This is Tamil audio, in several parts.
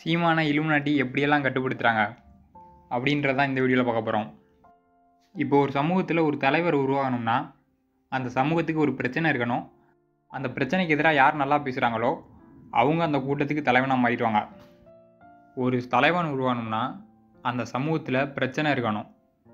சீமான இலுமினாட்டி எப்படியெல்லாம் கட்டுப்படுத்துகிறாங்க அப்படின்றதான் இந்த வீடியோவில் பார்க்க போகிறோம் இப்போ ஒரு சமூகத்தில் ஒரு தலைவர் உருவாகணும்னா அந்த சமூகத்துக்கு ஒரு பிரச்சனை இருக்கணும் அந்த பிரச்சனைக்கு எதிராக யார் நல்லா பேசுகிறாங்களோ அவங்க அந்த கூட்டத்துக்கு தலைவனாக மாறிடுவாங்க ஒரு தலைவன் உருவாகணும்னா அந்த சமூகத்தில் பிரச்சனை இருக்கணும்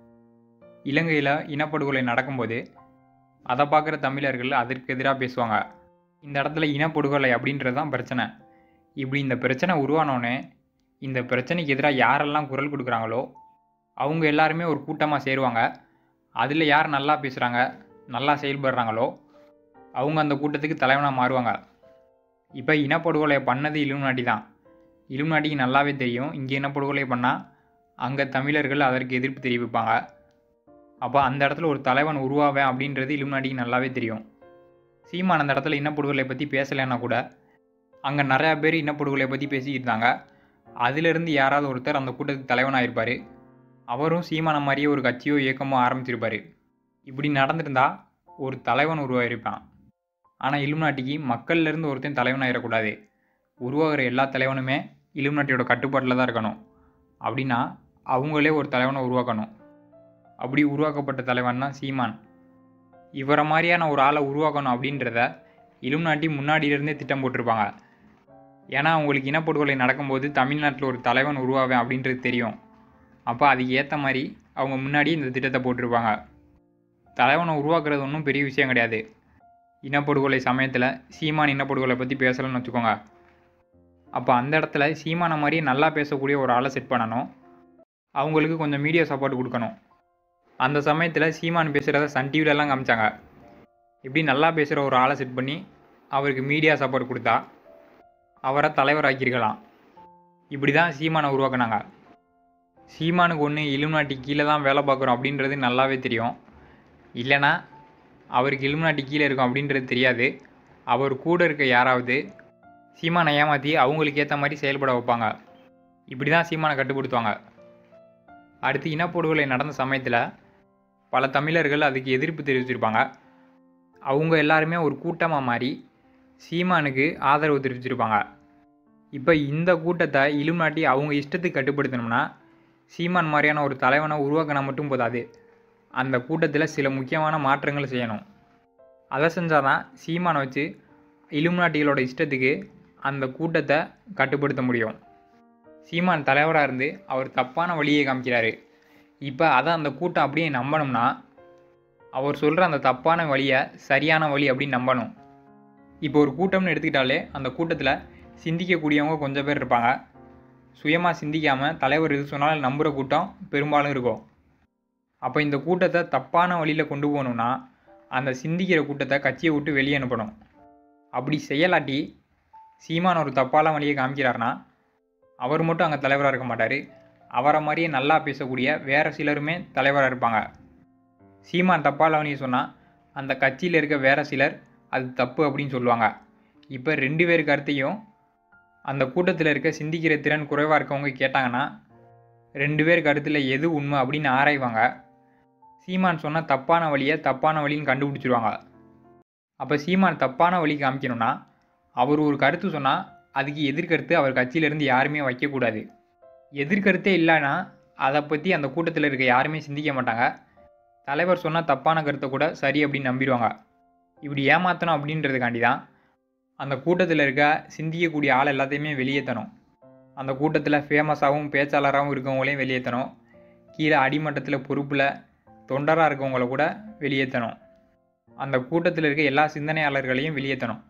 இலங்கையில் இனப்படுகொலை நடக்கும்போது அதை பார்க்குற தமிழர்கள் அதற்கு எதிராக பேசுவாங்க இந்த இடத்துல இனப்படுகொலை அப்படின்றது தான் பிரச்சனை இப்படி இந்த பிரச்சனை உருவானோடனே இந்த பிரச்சனைக்கு எதிராக யாரெல்லாம் குரல் கொடுக்குறாங்களோ அவங்க எல்லாருமே ஒரு கூட்டமாக சேருவாங்க அதில் யார் நல்லா பேசுகிறாங்க நல்லா செயல்படுறாங்களோ அவங்க அந்த கூட்டத்துக்கு தலைவனாக மாறுவாங்க இப்போ இனப்படுகொலை பண்ணது இலுமினாட்டி தான் இலுமினாட்டிக்கு நல்லாவே தெரியும் இங்கே இனப்படுகொலை பண்ணால் அங்கே தமிழர்கள் அதற்கு எதிர்ப்பு தெரிவிப்பாங்க அப்போ அந்த இடத்துல ஒரு தலைவன் உருவாவேன் அப்படின்றது இலுமினாட்டிக்கு நல்லாவே தெரியும் சீமான் அந்த இடத்துல இனப்படுகொலை பற்றி பேசலைன்னா கூட அங்கே நிறையா பேர் இனப்படுகொலை பற்றி பேசிக்கிட்டு இருந்தாங்க அதிலிருந்து யாராவது ஒருத்தர் அந்த கூட்டத்துக்கு தலைவனாக இருப்பார் அவரும் சீமான மாதிரியே ஒரு கட்சியோ இயக்கமோ ஆரம்பிச்சிருப்பார் இப்படி நடந்திருந்தா ஒரு தலைவன் உருவாகிருப்பான் ஆனால் இலுமினாட்டிக்கு மக்கள்லேருந்து ஒருத்தன் தலைவனாகிடக்கூடாது உருவாகிற எல்லா தலைவனுமே இலுமினாட்டியோட கட்டுப்பாட்டில் தான் இருக்கணும் அப்படின்னா அவங்களே ஒரு தலைவனை உருவாக்கணும் அப்படி உருவாக்கப்பட்ட தலைவன் தான் சீமான் இவரை மாதிரியான ஒரு ஆளை உருவாக்கணும் அப்படின்றத இலுமினாட்டி முன்னாடியிலேருந்தே திட்டம் போட்டிருப்பாங்க ஏன்னா அவங்களுக்கு இனப்படுகொலை நடக்கும்போது தமிழ்நாட்டில் ஒரு தலைவன் உருவாவேன் அப்படின்றது தெரியும் அப்போ அதுக்கு ஏற்ற மாதிரி அவங்க முன்னாடியே இந்த திட்டத்தை போட்டிருப்பாங்க தலைவனை உருவாக்குறது ஒன்றும் பெரிய விஷயம் கிடையாது இனப்படுகொலை சமயத்தில் சீமான் இனப்படுகொலை பற்றி பேசலன்னு வச்சுக்கோங்க அப்போ அந்த இடத்துல சீமானை மாதிரியே நல்லா பேசக்கூடிய ஒரு ஆளை செட் பண்ணணும் அவங்களுக்கு கொஞ்சம் மீடியா சப்போர்ட் கொடுக்கணும் அந்த சமயத்தில் சீமான் பேசுகிறத சன் டிவிலலாம் காமிச்சாங்க இப்படி நல்லா பேசுகிற ஒரு ஆளை செட் பண்ணி அவருக்கு மீடியா சப்போர்ட் கொடுத்தா அவரை தலைவராக்கியிருக்கலாம் இப்படி தான் சீமானை உருவாக்குனாங்க சீமானுக்கு ஒன்று இலுமினாட்டி கீழே தான் வேலை பார்க்குறோம் அப்படின்றது நல்லாவே தெரியும் இல்லைனா அவருக்கு இலுமினாட்டி கீழே இருக்கும் அப்படின்றது தெரியாது அவர் கூட இருக்க யாராவது சீமானை ஏமாற்றி அவங்களுக்கு ஏற்ற மாதிரி செயல்பட வைப்பாங்க இப்படி தான் சீமானை கட்டுப்படுத்துவாங்க அடுத்து இனப்படுகொலை நடந்த சமயத்தில் பல தமிழர்கள் அதுக்கு எதிர்ப்பு தெரிவிச்சிருப்பாங்க அவங்க எல்லாருமே ஒரு கூட்டமாக மாறி சீமானுக்கு ஆதரவு தெரிவிச்சிருப்பாங்க இப்போ இந்த கூட்டத்தை இலுமினாட்டி அவங்க இஷ்டத்துக்கு கட்டுப்படுத்தணும்னா சீமான் மாதிரியான ஒரு தலைவனை உருவாக்கினா மட்டும் போதாது அந்த கூட்டத்தில் சில முக்கியமான மாற்றங்களை செய்யணும் அதை செஞ்சால் தான் சீமானை வச்சு இலுமினாட்டிகளோட இஷ்டத்துக்கு அந்த கூட்டத்தை கட்டுப்படுத்த முடியும் சீமான் தலைவராக இருந்து அவர் தப்பான வழியை காமிக்கிறாரு இப்போ அதை அந்த கூட்டம் அப்படியே நம்பணும்னா அவர் சொல்கிற அந்த தப்பான வழியை சரியான வழி அப்படின்னு நம்பணும் இப்போ ஒரு கூட்டம்னு எடுத்துக்கிட்டாலே அந்த கூட்டத்தில் சிந்திக்கக்கூடியவங்க கொஞ்சம் பேர் இருப்பாங்க சுயமாக சிந்திக்காமல் தலைவர் எது சொன்னாலும் நம்புகிற கூட்டம் பெரும்பாலும் இருக்கும் அப்போ இந்த கூட்டத்தை தப்பான வழியில் கொண்டு போகணுன்னா அந்த சிந்திக்கிற கூட்டத்தை கட்சியை விட்டு வெளியே அனுப்பணும் அப்படி செய்யலாட்டி சீமான் ஒரு தப்பான வழியை காமிக்கிறாருன்னா அவர் மட்டும் அங்கே தலைவராக இருக்க மாட்டார் அவரை மாதிரியே நல்லா பேசக்கூடிய வேறு சிலருமே தலைவராக இருப்பாங்க சீமான் தப்பான வழியை சொன்னால் அந்த கட்சியில் இருக்க வேறு சிலர் அது தப்பு அப்படின்னு சொல்லுவாங்க இப்போ ரெண்டு பேர் கருத்தையும் அந்த கூட்டத்தில் இருக்க சிந்திக்கிற திறன் குறைவாக இருக்கவங்க கேட்டாங்கன்னா ரெண்டு பேர் கருத்தில் எது உண்மை அப்படின்னு ஆராய்வாங்க சீமான் சொன்ன தப்பான வழியை தப்பான வழின்னு கண்டுபிடிச்சிருவாங்க அப்போ சீமான் தப்பான வழி காமிக்கணும்னா அவர் ஒரு கருத்து சொன்னால் அதுக்கு எதிர்கருத்து அவர் கட்சியிலேருந்து யாருமே வைக்கக்கூடாது எதிர்கருத்தே இல்லைன்னா அதை பற்றி அந்த கூட்டத்தில் இருக்க யாருமே சிந்திக்க மாட்டாங்க தலைவர் சொன்னால் தப்பான கருத்தை கூட சரி அப்படின்னு நம்பிடுவாங்க இப்படி ஏமாற்றணும் அப்படின்றதுக்காண்டி தான் அந்த கூட்டத்தில் இருக்க சிந்திக்கக்கூடிய ஆள் எல்லாத்தையுமே வெளியேற்றணும் அந்த கூட்டத்தில் ஃபேமஸாகவும் பேச்சாளராகவும் இருக்கவங்களையும் வெளியேற்றணும் கீழே அடிமட்டத்தில் பொறுப்பில் தொண்டராக இருக்கவங்கள கூட வெளியேற்றணும் அந்த கூட்டத்தில் இருக்க எல்லா சிந்தனையாளர்களையும் வெளியேற்றணும்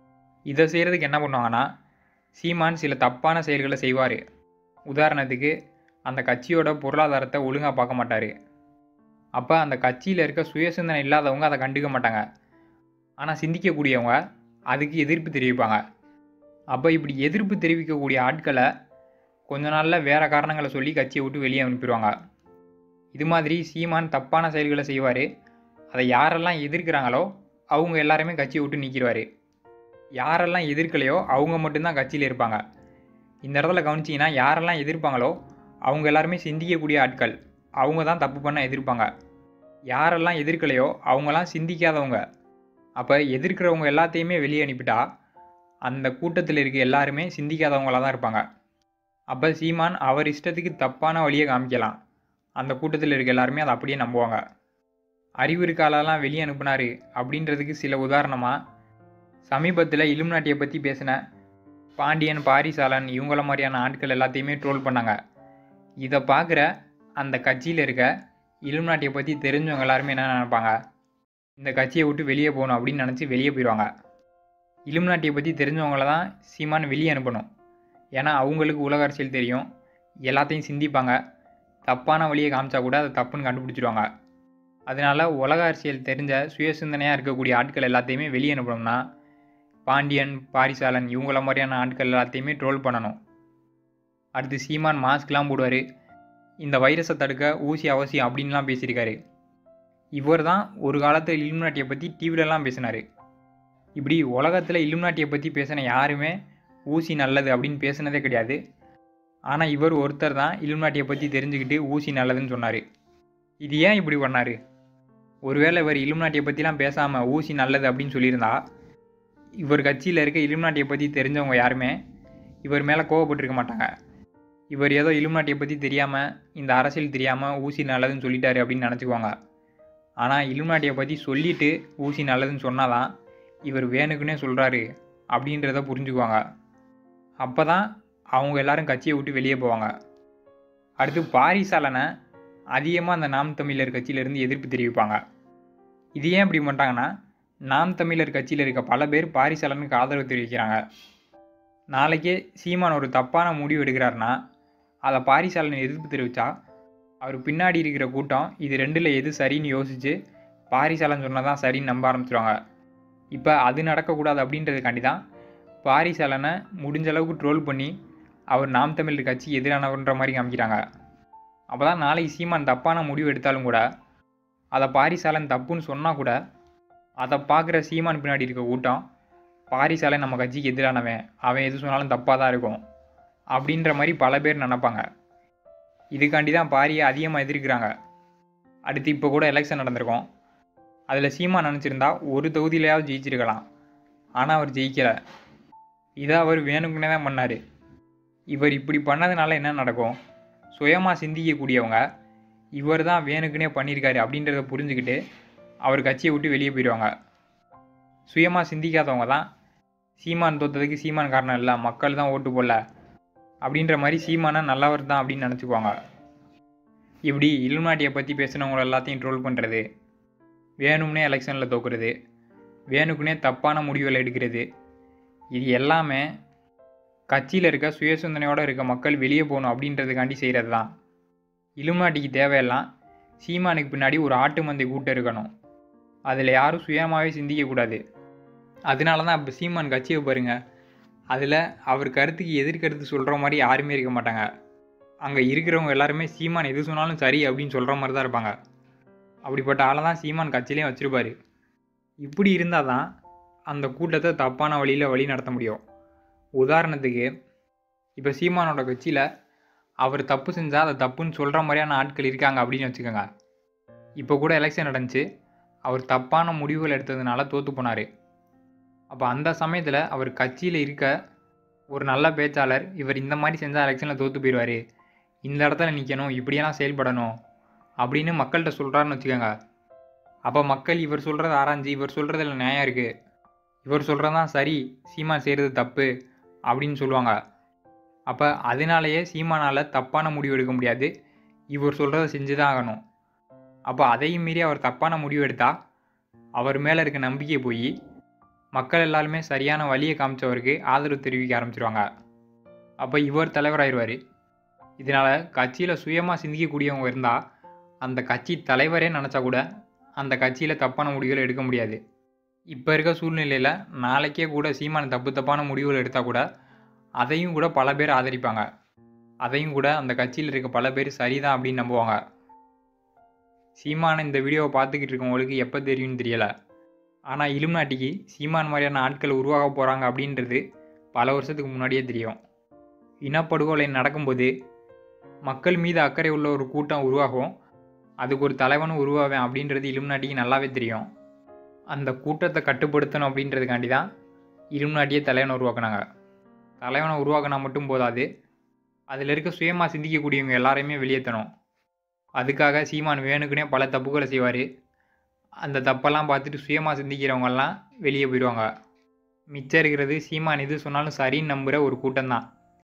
இதை செய்கிறதுக்கு என்ன பண்ணுவாங்கன்னா சீமான் சில தப்பான செயல்களை செய்வார் உதாரணத்துக்கு அந்த கட்சியோட பொருளாதாரத்தை ஒழுங்காக பார்க்க மாட்டார் அப்போ அந்த கட்சியில் இருக்க சுயசிந்தனை இல்லாதவங்க அதை கண்டுக்க மாட்டாங்க ஆனால் சிந்திக்கக்கூடியவங்க அதுக்கு எதிர்ப்பு தெரிவிப்பாங்க அப்போ இப்படி எதிர்ப்பு தெரிவிக்கக்கூடிய ஆட்களை கொஞ்ச நாளில் வேறு காரணங்களை சொல்லி கட்சியை விட்டு வெளியே அனுப்பிடுவாங்க இது மாதிரி சீமான் தப்பான செயல்களை செய்வார் அதை யாரெல்லாம் எதிர்க்கிறாங்களோ அவங்க எல்லாருமே கட்சியை விட்டு நீக்கிடுவார் யாரெல்லாம் எதிர்க்கலையோ அவங்க மட்டும்தான் கட்சியில் இருப்பாங்க இந்த இடத்துல கவனிச்சிங்கன்னா யாரெல்லாம் எதிர்ப்பாங்களோ அவங்க எல்லாருமே சிந்திக்கக்கூடிய ஆட்கள் அவங்க தான் தப்பு பண்ண எதிர்ப்பாங்க யாரெல்லாம் எதிர்க்கலையோ அவங்களாம் சிந்திக்காதவங்க அப்போ எதிர்க்கிறவங்க எல்லாத்தையுமே வெளியே அனுப்பிட்டா அந்த கூட்டத்தில் இருக்க எல்லாருமே சிந்திக்காதவங்களாக தான் இருப்பாங்க அப்போ சீமான் அவர் இஷ்டத்துக்கு தப்பான வழியை காமிக்கலாம் அந்த கூட்டத்தில் இருக்க எல்லாருமே அதை அப்படியே நம்புவாங்க அறிவு இருக்காலெல்லாம் வெளியே அனுப்புனாரு அப்படின்றதுக்கு சில உதாரணமாக சமீபத்தில் இலுமினாட்டியை பற்றி பேசின பாண்டியன் பாரிசாலன் இவங்கள மாதிரியான ஆட்கள் எல்லாத்தையுமே ட்ரோல் பண்ணாங்க இதை பார்க்குற அந்த கட்சியில் இருக்க இலுமினாட்டியை பற்றி தெரிஞ்சவங்க எல்லாருமே என்ன நினைப்பாங்க இந்த கட்சியை விட்டு வெளியே போகணும் அப்படின்னு நினச்சி வெளியே போயிடுவாங்க இலுமினாட்டியை பற்றி தெரிஞ்சவங்கள தான் சீமான் வெளியே அனுப்பணும் ஏன்னா அவங்களுக்கு உலக அரசியல் தெரியும் எல்லாத்தையும் சிந்திப்பாங்க தப்பான வழியை காமிச்சா கூட அதை தப்புன்னு கண்டுபிடிச்சிடுவாங்க அதனால உலக அரசியல் தெரிஞ்ச சுயசிந்தனையாக இருக்கக்கூடிய ஆட்கள் எல்லாத்தையுமே வெளியே அனுப்பணும்னா பாண்டியன் பாரிசாலன் இவங்கள மாதிரியான ஆட்கள் எல்லாத்தையுமே ட்ரோல் பண்ணணும் அடுத்து சீமான் மாஸ்க்லாம் போடுவார் இந்த வைரஸை தடுக்க ஊசி அவசியம் அப்படின்லாம் பேசியிருக்காரு இவர் தான் ஒரு காலத்தில் இலுமினாட்டியை பற்றி டிவிலலாம் பேசினார் இப்படி உலகத்தில் இலுமினாட்டியை பற்றி பேசின யாருமே ஊசி நல்லது அப்படின்னு பேசுனதே கிடையாது ஆனால் இவர் ஒருத்தர் தான் இலுமினாட்டியை பற்றி தெரிஞ்சுக்கிட்டு ஊசி நல்லதுன்னு சொன்னார் இது ஏன் இப்படி பண்ணார் ஒருவேளை இவர் இலுமினாட்டியை பற்றிலாம் பேசாமல் ஊசி நல்லது அப்படின்னு சொல்லியிருந்தா இவர் கட்சியில் இருக்க இலுமினாட்டியை பற்றி தெரிஞ்சவங்க யாருமே இவர் மேலே கோவப்பட்டிருக்க மாட்டாங்க இவர் ஏதோ இலுமினாட்டியை பற்றி தெரியாமல் இந்த அரசியல் தெரியாமல் ஊசி நல்லதுன்னு சொல்லிட்டாரு அப்படின்னு நினச்சிக்குவாங்க ஆனால் இலுமினாட்டியை பற்றி சொல்லிட்டு ஊசி நல்லதுன்னு சொன்னாதான் இவர் வேணுக்குன்னே சொல்கிறாரு அப்படின்றத புரிஞ்சுக்குவாங்க அப்போ தான் அவங்க எல்லாரும் கட்சியை விட்டு வெளியே போவாங்க அடுத்து பாரிசாலனை அதிகமாக அந்த நாம் தமிழர் கட்சியிலேருந்து எதிர்ப்பு தெரிவிப்பாங்க இது ஏன் இப்படி பண்ணிட்டாங்கன்னா நாம் தமிழர் கட்சியில் இருக்க பல பேர் பாரிசாலனுக்கு ஆதரவு தெரிவிக்கிறாங்க நாளைக்கே சீமான் ஒரு தப்பான முடிவு எடுக்கிறாருன்னா அதை பாரிசாலன் எதிர்ப்பு தெரிவித்தா அவர் பின்னாடி இருக்கிற கூட்டம் இது ரெண்டில் எது சரின்னு யோசித்து பாரிசாலன் சொன்னதான் சரின்னு நம்ப ஆரம்பிச்சிருவாங்க இப்போ அது நடக்கக்கூடாது அப்படின்றதுக்காண்டி தான் பாரிசாலனை முடிஞ்ச அளவுக்கு ட்ரோல் பண்ணி அவர் நாம் தமிழர் கட்சி எதிரானவர்ன்ற மாதிரி காமிக்கிறாங்க அப்போ தான் நாளைக்கு சீமான் தப்பான முடிவு எடுத்தாலும் கூட அதை பாரிசாலன் தப்புன்னு சொன்னால் கூட அதை பார்க்குற சீமான் பின்னாடி இருக்க கூட்டம் பாரிசாலன் நம்ம கட்சிக்கு எதிரானவன் அவன் எது சொன்னாலும் தப்பாக தான் இருக்கும் அப்படின்ற மாதிரி பல பேர் நினப்பாங்க இதுக்காண்டி தான் பாரியை அதிகமாக எதிர்க்கிறாங்க அடுத்து இப்போ கூட எலெக்ஷன் நடந்திருக்கும் அதில் சீமா நினச்சிருந்தா ஒரு தொகுதியிலையாவது ஜெயிச்சிருக்கலாம் ஆனால் அவர் ஜெயிக்கலை இதை அவர் வேணுக்குன்னே தான் பண்ணார் இவர் இப்படி பண்ணதுனால என்ன நடக்கும் சுயமாக சிந்திக்கக்கூடியவங்க இவர் தான் வேணுக்குன்னே பண்ணியிருக்காரு அப்படின்றத புரிஞ்சுக்கிட்டு அவர் கட்சியை விட்டு வெளியே போயிடுவாங்க சுயமாக சிந்திக்காதவங்க தான் சீமான் தோத்ததுக்கு சீமான் காரணம் இல்லை மக்கள் தான் ஓட்டு போடல அப்படின்ற மாதிரி சீமானை நல்லவர் தான் அப்படின்னு நினச்சிக்குவாங்க இப்படி இலுமினாட்டியை பற்றி பேசுனவங்க எல்லாத்தையும் ட்ரோல் பண்ணுறது வேணும்னே எலெக்ஷனில் தோக்குறது வேணுக்குனே தப்பான முடிவுகள் எடுக்கிறது இது எல்லாமே கட்சியில் இருக்க சுயசிந்தனையோடு இருக்க மக்கள் வெளியே போகணும் அப்படின்றதுக்காண்டி செய்கிறது தான் இலுமினாட்டிக்கு தேவையெல்லாம் சீமானுக்கு பின்னாடி ஒரு ஆட்டு மந்தை கூட்டம் இருக்கணும் அதில் யாரும் சுயமாகவே சிந்திக்கக்கூடாது அதனால தான் இப்போ சீமான் கட்சியை பாருங்க அதில் அவர் கருத்துக்கு எதிர்கருத்து சொல்கிற மாதிரி யாருமே இருக்க மாட்டாங்க அங்கே இருக்கிறவங்க எல்லாருமே சீமான் எது சொன்னாலும் சரி அப்படின்னு சொல்கிற மாதிரி தான் இருப்பாங்க அப்படிப்பட்ட ஆளை தான் சீமான் கட்சியிலையும் வச்சுருப்பார் இப்படி இருந்தால் தான் அந்த கூட்டத்தை தப்பான வழியில் வழி நடத்த முடியும் உதாரணத்துக்கு இப்போ சீமானோட கட்சியில் அவர் தப்பு செஞ்சால் அதை தப்புன்னு சொல்கிற மாதிரியான ஆட்கள் இருக்காங்க அப்படின்னு வச்சுக்கோங்க இப்போ கூட எலெக்ஷன் நடந்துச்சு அவர் தப்பான முடிவுகள் எடுத்ததுனால தோற்று போனார் அப்போ அந்த சமயத்தில் அவர் கட்சியில் இருக்க ஒரு நல்ல பேச்சாளர் இவர் இந்த மாதிரி செஞ்சால் எலெக்ஷனில் தோற்று போயிடுவார் இந்த இடத்துல நிற்கணும் இப்படியெல்லாம் செயல்படணும் அப்படின்னு மக்கள்கிட்ட சொல்கிறாருன்னு வச்சுக்கோங்க அப்போ மக்கள் இவர் சொல்கிறத ஆராய்ஞ்சு இவர் சொல்கிறதுல நியாயம் இருக்குது இவர் சொல்கிறது தான் சரி சீமான் செய்கிறது தப்பு அப்படின்னு சொல்லுவாங்க அப்போ அதனாலேயே சீமானால் தப்பான முடிவு எடுக்க முடியாது இவர் சொல்கிறத செஞ்சு தான் ஆகணும் அப்போ அதையும் மீறி அவர் தப்பான முடிவு எடுத்தால் அவர் மேலே இருக்க நம்பிக்கை போய் மக்கள் எல்லாருமே சரியான வழியை காமிச்சவருக்கு ஆதரவு தெரிவிக்க ஆரம்பிச்சிருவாங்க அப்போ இவர் தலைவராயிருவார் இதனால் கட்சியில் சுயமாக சிந்திக்கக்கூடியவங்க இருந்தால் அந்த கட்சி தலைவரே நினச்சா கூட அந்த கட்சியில் தப்பான முடிவுகள் எடுக்க முடியாது இப்போ இருக்க சூழ்நிலையில் நாளைக்கே கூட சீமான் தப்பு தப்பான முடிவுகள் எடுத்தால் கூட அதையும் கூட பல பேர் ஆதரிப்பாங்க அதையும் கூட அந்த கட்சியில் இருக்க பல பேர் சரிதான் அப்படின்னு நம்புவாங்க சீமான இந்த வீடியோவை பார்த்துக்கிட்டு இருக்கவங்களுக்கு எப்போ தெரியும்னு தெரியலை ஆனால் இலுமினாட்டிக்கு சீமான் மாதிரியான ஆட்கள் உருவாக போகிறாங்க அப்படின்றது பல வருஷத்துக்கு முன்னாடியே தெரியும் இனப்படுகொலை நடக்கும்போது மக்கள் மீது அக்கறை உள்ள ஒரு கூட்டம் உருவாகும் அதுக்கு ஒரு தலைவனும் உருவாவேன் அப்படின்றது இலுமினாட்டிக்கு நல்லாவே தெரியும் அந்த கூட்டத்தை கட்டுப்படுத்தணும் அப்படின்றதுக்காண்டி தான் இலுமினாட்டியே தலைவனை உருவாக்குனாங்க தலைவனை உருவாக்கினா மட்டும் போதாது அதில் இருக்க சுயமாக சிந்திக்கக்கூடியவங்க எல்லாரையுமே வெளியேற்றணும் அதுக்காக சீமான் வேணுக்குனே பல தப்புகளை செய்வார் அந்த தப்பெல்லாம் பார்த்துட்டு சுயமாக சிந்திக்கிறவங்கெல்லாம் வெளியே போயிடுவாங்க மிச்சம் இருக்கிறது சீமான் எது சொன்னாலும் சரின்னு நம்புகிற ஒரு கூட்டம் தான்